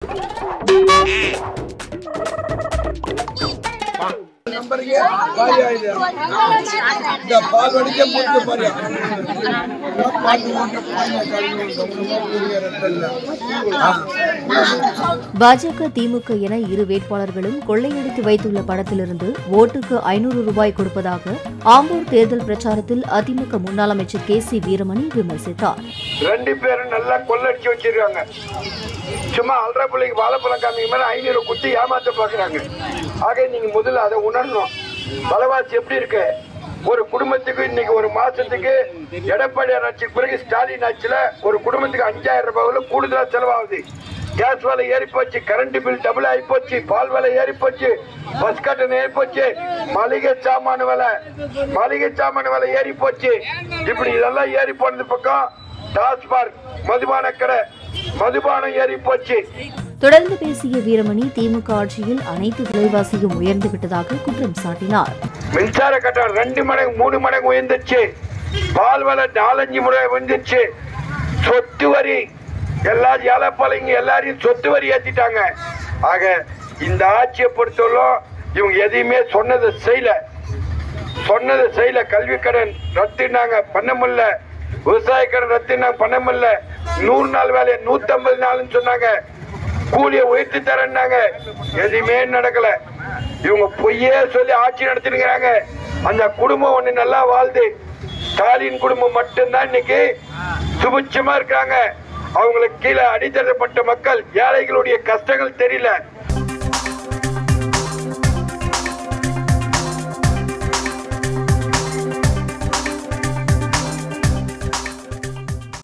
நம்பருக்கு காலி ஆயிடுது. இந்த பால் வடிக்க போட்டு பாரு. பாட்டு போட்டு பாருங்க, கழுவி கவனமா குடிங்க, ரத்தம் இல்ல. ஆ. பாஜக திமுக என இரு வேட்பாளர்களும் கொள்ளையடித்து வைத்துள்ள படத்திலிருந்து ஓட்டுக்கு ஐநூறு ரூபாய் கொடுப்பதாக ஆம்பூர் தேர்தல் பிரச்சாரத்தில் அதிமுக முன்னாள் அமைச்சர் கே சி வீரமணி விமர்சித்தார் ரெண்டு பேரும் நல்லா கொள்ளடிச்சு வச்சிருக்காங்க சும்மா அல்ற பிள்ளைக்கு வாழைப்பழம் காமிக்க மாதிரி ஐநூறு குத்தி ஏமாத்த பாக்குறாங்க ஆக நீங்க முதல்ல அதை உணரணும் விலைவாசி எப்படி இருக்கு ஒரு குடும்பத்துக்கு இன்னைக்கு ஒரு மாசத்துக்கு எடப்பாடி ஆட்சிக்கு பிறகு ஸ்டாலின் ஆட்சியில ஒரு குடும்பத்துக்கு அஞ்சாயிரம் ரூபாய் கூடுதலா செலவாகுது கேஸ் விலை ஏறி போச்சு கரண்ட் பில் டபுள் ஆகி போச்சு பால் விலை ஏறி போச்சு பஸ் கட்டணம் ஏறி போச்சு மளிகை சாமான விலை மளிகை சாமான விலை ஏறி போச்சு இப்படி இதெல்லாம் ஏறி போனது பக்கம் டாஸ்மார்க் மதுபான கடை மதுபானம் ஏறி போச்சு தொடர்ந்து பேசிய வீரமணி திமுக ஆட்சியில் அனைத்து விலைவாசியும் உயர்ந்து விட்டதாக குற்றம் சாட்டினார் மின்சார கட்டணம் ரெண்டு மடங்கு மூணு மடங்கு உயர்ந்துச்சு பால் விலை நாலஞ்சு முறை உயர்ந்துச்சு சொத்து வரி எல்லா ஏழைப்பாளைங்க எல்லாரையும் சொத்து வரி ஏத்திட்டாங்க ஆக இந்த ஆட்சியை பொறுத்தவரைக்கும் இவங்க எதையுமே சொன்னதை செய்யல சொன்னதை செய்யல கல்வி கடன் ரத்துனாங்க பண்ண முடியல விவசாய கடன் ரத்துனாங்க பண்ண முடியல நூறு நாள் வேலையை நூத்தி ஐம்பது நாள்னு சொன்னாங்க கூலியை உயர்த்தி தரேன்னாங்க எதுவுமே நடக்கல இவங்க பொய்யே சொல்லி ஆட்சி நடத்தினுங்கிறாங்க அந்த குடும்பம் ஒண்ணு நல்லா வாழ்து ஸ்டாலின் குடும்பம் மட்டும்தான் இன்னைக்கு சுபிட்சமா இருக்காங்க அவங்களுக்கு கீழே அடித்தரப்பட்ட மக்கள் ஏழைகளுடைய கஷ்டங்கள் தெரியல